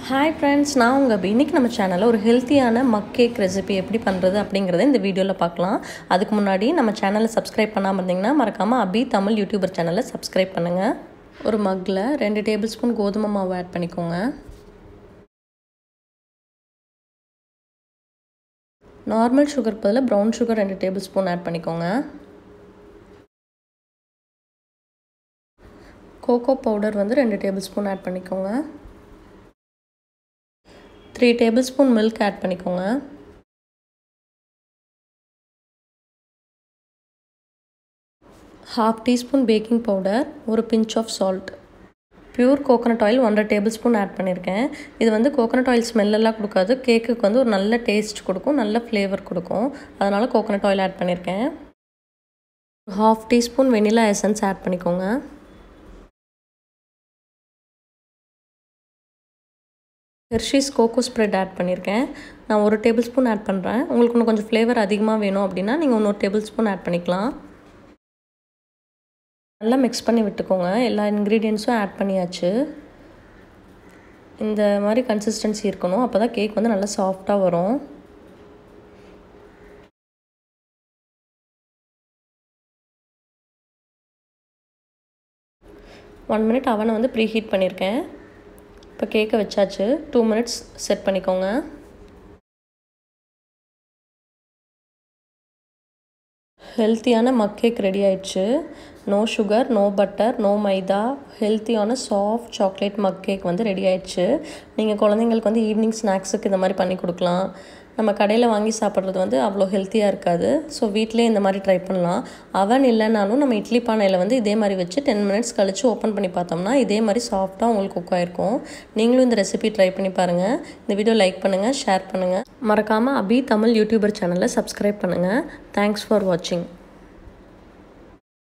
hi friends நான் உங்கள் அபி இன்றைக்கி நம்ம சேனலில் ஒரு ஹெல்த்தியான மக் கேக் ரெசிபி எப்படி பண்ணுறது அப்படிங்கிறத இந்த வீடியோவில் பார்க்கலாம் அதுக்கு முன்னாடி நம்ம சேனலை சப்ஸ்கிரைப் பண்ணாமல் இருந்தீங்கன்னா மறக்காமல் அபி தமிழ் யூடியூபர் சேனலை சப்ஸ்கிரைப் பண்ணுங்கள் ஒரு மக்கில் ரெண்டு டேபிள் ஸ்பூன் கோதுமை மாவு ஆட் பண்ணிக்கோங்க நார்மல் சுகர் பதில் ப்ரௌன் சுகர் ரெண்டு டேபிள் ஸ்பூன் ஆட் பண்ணிக்கோங்க கோகோ பவுடர் வந்து ரெண்டு டேபிள் ஸ்பூன் ஆட் பண்ணிக்கோங்க three tablespoon milk add பண்ணிக்கோங்க ஹாஃப் டீஸ்பூன் பேக்கிங் பவுடர் ஒரு pinch of salt pure coconut oil ஒன்றரை டேபிள் ஸ்பூன் ஆட் பண்ணியிருக்கேன் இது வந்து கோகனட் ஆயில் ஸ்மெல்லெல்லாம் கொடுக்காது கேக்குக்கு வந்து ஒரு நல்ல டேஸ்ட் கொடுக்கும் நல்ல ஃப்ளேவர் கொடுக்கும் அதனால் கோகனட் ஆயில் ஆட் பண்ணியிருக்கேன் half teaspoon vanilla essence add பண்ணிக்கோங்க ஹெர்ஷீஸ் கோகோ ஸ்ப்ரெட் ஆட் பண்ணியிருக்கேன் நான் ஒரு டேபிள் ஸ்பூன் ஆட் பண்ணுறேன் உங்களுக்கு இன்னும் கொஞ்சம் ஃப்ளேவர் அதிகமாக வேணும் அப்படின்னா நீங்கள் இன்னொரு டேபிள் ஸ்பூன் ஆட் பண்ணிக்கலாம் நல்லா மிக்ஸ் பண்ணி விட்டுக்கோங்க எல்லா இன்க்ரீடியன்ஸும் ஆட் பண்ணியாச்சு இந்த மாதிரி கன்சிஸ்டன்சி இருக்கணும் அப்போ தான் கேக் வந்து நல்லா சாஃப்டாக வரும் ஒன் மினிட் அவனை வந்து ப்ரீ ஹீட் பண்ணியிருக்கேன் இப்போ கேக்கை வச்சாச்சு டூ மினிட்ஸ் செட் பண்ணிக்கோங்க ஹெல்த்தியான மக் கேக் ரெடி ஆயிடுச்சு no sugar no butter no maida ஹெல்த்தியான சாஃப்ட் சாக்லேட் மக் கேக் வந்து ரெடி ஆயிடுச்சு நீங்கள் குழந்தைங்களுக்கு வந்து ஈவினிங் ஸ்நாக்ஸுக்கு இந்த மாதிரி பண்ணி கொடுக்கலாம் நம்ம கடையில் வாங்கி சாப்பிட்றது வந்து அவ்வளோ ஹெல்த்தியாக இருக்காது ஸோ வீட்டிலே இந்த மாதிரி ட்ரை பண்ணலாம் அவன் இல்லைனாலும் நம்ம இட்லி பானையில் வந்து இதே மாதிரி வச்சு டென் மினிட்ஸ் கழித்து ஓப்பன் பண்ணி பார்த்தோம்னா இதே மாதிரி சாஃப்டாக உங்களுக்கு குக் ஆகிருக்கும் நீங்களும் இந்த ரெசிபி ட்ரை பண்ணி பாருங்கள் இந்த வீடியோ லைக் பண்ணுங்கள் ஷேர் பண்ணுங்கள் மறக்காமல் அபி தமிழ் யூடியூபர் சேனலை சப்ஸ்கிரைப் பண்ணுங்கள் தேங்க்ஸ் ஃபார் வாட்சிங்